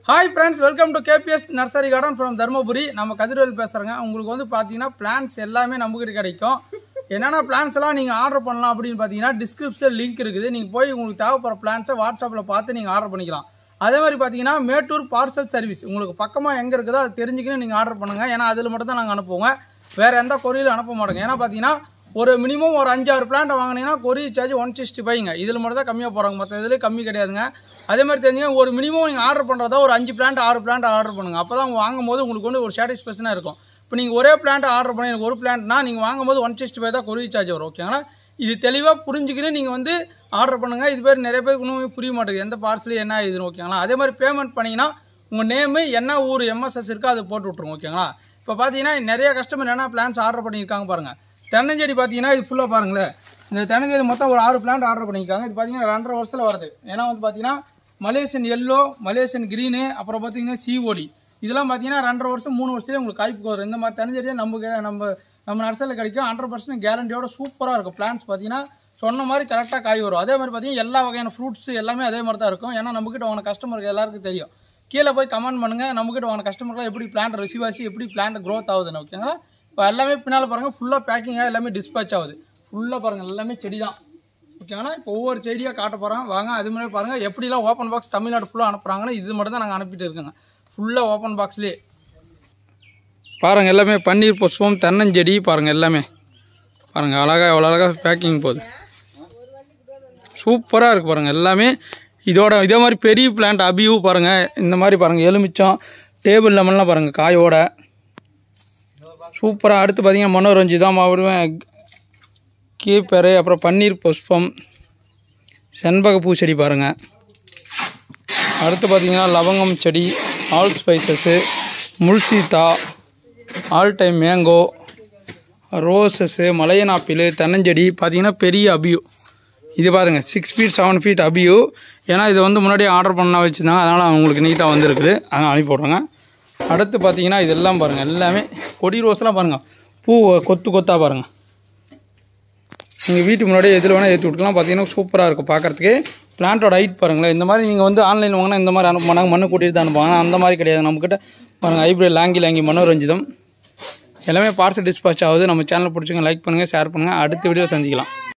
hi friends welcome to KPS nursery garden from Dharmapuri நம்ம கதிர்வேல் பேசுகிறேங்க உங்களுக்கு வந்து பார்த்தீங்கன்னா பிளான்ஸ் எல்லாமே நம்மகிட்ட கிடைக்கும் என்னென்ன பிளான்ஸ் எல்லாம் நீங்கள் ஆர்டர் பண்ணலாம் அப்படின்னு பார்த்தீங்கன்னா டிஸ்கிரிப்ஷன் லிங்க் இருக்குது நீங்கள் போய் உங்களுக்கு தேவைப்படுற பிளான்ஸை வாட்ஸ்அப்பில் பார்த்து நீங்கள் ஆர்டர் பண்ணிக்கலாம் அதே மாதிரி பார்த்தீங்கன்னா மேட்டூர் பார்சல் சர்வீஸ் உங்களுக்கு பக்கமாக எங்கே இருக்குதோ அது தெரிஞ்சுக்கின்னு நீங்கள் ஆர்டர் பண்ணுங்கள் ஏன்னா அதில் மட்டும் தான் நாங்கள் அனுப்புவோங்க வேறு எந்த கொரியிலும் அனுப்ப மாட்டோங்க ஏன்னா பார்த்தீங்கன்னா ஒரு மினிமம் ஒரு அஞ்சாறு பிளான்ட்டை வாங்கினீங்கன்னா கொரியர் சார்ஜ் ஒன் சிக்ஸ்டி ஃபைவ்ங்க இதில் மட்டும் தான் கம்மியாக போகிறாங்க மற்ற இதுலேயும் கம்மி கிடையாதுங்க அதே மாதிரி தெரிஞ்சுங்க ஒரு மினிமம் நீங்கள் ஆர்டர் பண்ணுறதா ஒரு அஞ்சு பிளான்ட் ஆறு பிளான்ட் ஆர்டர் பண்ணுங்கள் அப்போ தான் வாங்கும் போது உங்களுக்கு வந்து ஒரு சாட்டிஸ்ஃபேக்ஷனாக இருக்கும் இப்போ நீங்கள் ஒரே பிளான்ட் ஆர்டர் பண்ணி எனக்கு ஒரு பிளான்ட்னா நீங்கள் வாங்கும்போது ஒன் சிக்ஸ்டி ஃபைவ் தான் கொரியர் சார்ஜ் வரும் ஓகேங்களா இது தெளிவாக புரிஞ்சுக்கின்னு நீங்கள் வந்து ஆர்டர் பண்ணுங்கள் இது பேர் நிறைய பேருக்கு இன்னும் புரிய மாட்டேங்குது எந்த பார்சல் என்ன இதுன்னு ஓகேங்களா அதே மாதிரி பேமெண்ட் பண்ணிங்கன்னா உங்கள் நேமு என்ன ஊர் எம்எஸ்எஸ் இருக்கோ அதை போட்டு விட்ருங்க ஓகேங்களா இப்போ பார்த்தீங்கன்னா நிறைய கஸ்டமர் என்ன பிளான்ஸ் ஆர்டர் பண்ணியிருக்காங்க பாருங்கள் தென்னஞ்செடி பார்த்தீங்கன்னா இது ஃபுல்லாக பாருங்களேன் இந்த தென்னஞ்செடி மொத்தம் ஒரு ஆறு பிளான்ட் ஆர்டர் பண்ணியிருக்காங்க இது பார்த்தீங்கன்னா ரெண்டரை வருஷத்தில் வருது ஏன்னா வந்து பார்த்தீங்கன்னா மலேசியன் எல்லோ மலேசியன் க்ரீனு அப்புறம் பார்த்தீங்கன்னா சீவோடி இதெல்லாம் பார்த்தீங்கன்னா ரெண்டரை வருஷம் மூணு வருஷத்துலேயே உங்களுக்கு காய்ப்பு வரும் இந்த மாதிரி தென்னஞ்செடி தான் நம்ம கே- நம்ம நம்ம நர்சரியில் கிடைக்கும் ஹண்ட்ரட் பர்சன்ட் கேரண்டியோட சூப்பராக இருக்கும் பிளான்ஸ் பார்த்தீங்கன்னா சொன்ன மாதிரி கரெக்டாக காய் வரும் அதே மாதிரி பார்த்தீங்கன்னா எல்லா வகையான ஃப்ரூட்ஸ் எல்லாமே அதே மாதிரி தான் இருக்கும் ஏன்னா நம்மக்கிட்ட வாங்கின கஸ்டமருக்கு எல்லாருக்கும் தெரியும் கீழே போய் கமெண்ட் பண்ணுங்கள் நம்மக்கிட்ட வாங்கின கஸ்டமர்லாம் எப்படி பிளான்ட் ரிசீவ் ஆச்சு எப்படி பிளான்ட் க்ரோத் ஆகுதுன்னு ஓகேங்களா இப்போ எல்லாமே பின்னால் பாருங்கள் ஃபுல்லாக பேக்கிங்காக எல்லாமே டிஸ்பேச் ஆகுது ஃபுல்லாக பாருங்கள் எல்லாமே செடி தான் ஓகேங்களா இப்போ ஒவ்வொரு செடியாக காட்ட போகிறோம் வாங்க அது மாதிரி பாருங்கள் எப்படிலாம் ஓப்பன் பாக்ஸ் தமிழ்நாடு ஃபுல்லாக அனுப்புகிறாங்கன்னு இது மட்டும் தான் நாங்கள் அனுப்பிட்டு இருக்கோங்க ஃபுல்லாக ஓப்பன் பாக்ஸ்லேயே பாருங்கள் எல்லாமே பன்னீர் புஷ்பம் தென்னஞ்செடி பாருங்கள் எல்லாமே பாருங்கள் அழகாக எவ்வளோ அழகாக பேக்கிங் போகுது சூப்பராக இருக்குது பாருங்கள் எல்லாமே இதோட இதே மாதிரி பெரிய பிளான்ட் அபியூ பாருங்கள் இந்த மாதிரி பாருங்கள் எலுமிச்சம் டேபிள் லெமன்லாம் பாருங்கள் காயோட சூப்பராக அடுத்து பார்த்தீங்கன்னா மனோரஞ்சிதம் அப்புறம் கீப்பரு அப்புறம் பன்னீர் புஷ்பம் செண்பக பூச்செடி பாருங்கள் அடுத்து பார்த்தீங்கன்னா லவங்கம் செடி ஆல் ஸ்பைசஸ்ஸு முல்சீத்தா all time mango roses Malayan apple தென்னஞ்செடி பார்த்தீங்கன்னா பெரிய அபியூ இது பாருங்கள் சிக்ஸ் ஃபீட் செவன் ஃபீட் அபியூ ஏன்னா இது வந்து முன்னாடியே ஆர்டர் பண்ண வச்சுருந்தாங்க அதனால் அவங்களுக்கு நீட்டாக வந்திருக்குது அதனால் அனுப்பி விட்றேங்க அடுத்து பார்த்தீங்கன்னா இதெல்லாம் பாருங்கள் எல்லாமே கொடி ரோஸ்லாம் பாருங்கள் பூ கொத்து கொத்தாக பாருங்கள் நீங்கள் வீட்டுக்கு முன்னாடியே எதில் வேணால் ஏற்றி விட்டுக்கலாம் பார்த்தீங்கன்னா சூப்பராக இருக்கும் பார்க்குறதுக்கு பிளான்ட்டோட ஹைட் பாருங்களேன் இந்த மாதிரி நீங்கள் வந்து ஆன்லைனில் வாங்கினா இந்த மாதிரி அனுப்ப மாட்டாங்க மண்ணு கூட்டிட்டு தான் அனுப்புவாங்க ஆனால் அந்த மாதிரி கிடையாது நம்மக்கிட்ட பாருங்கள் ஹைப்ரிட் லாங்கி லாங்கி மனோரஞ்சிதம் எல்லாமே பார்சல் டிஸ்பாச் ஆகுது நம்ம சேனல் பிடிச்சிங்க லைக் பண்ணுங்கள் ஷேர் பண்ணுங்கள் அடுத்த வீடியோ சந்திக்கலாம்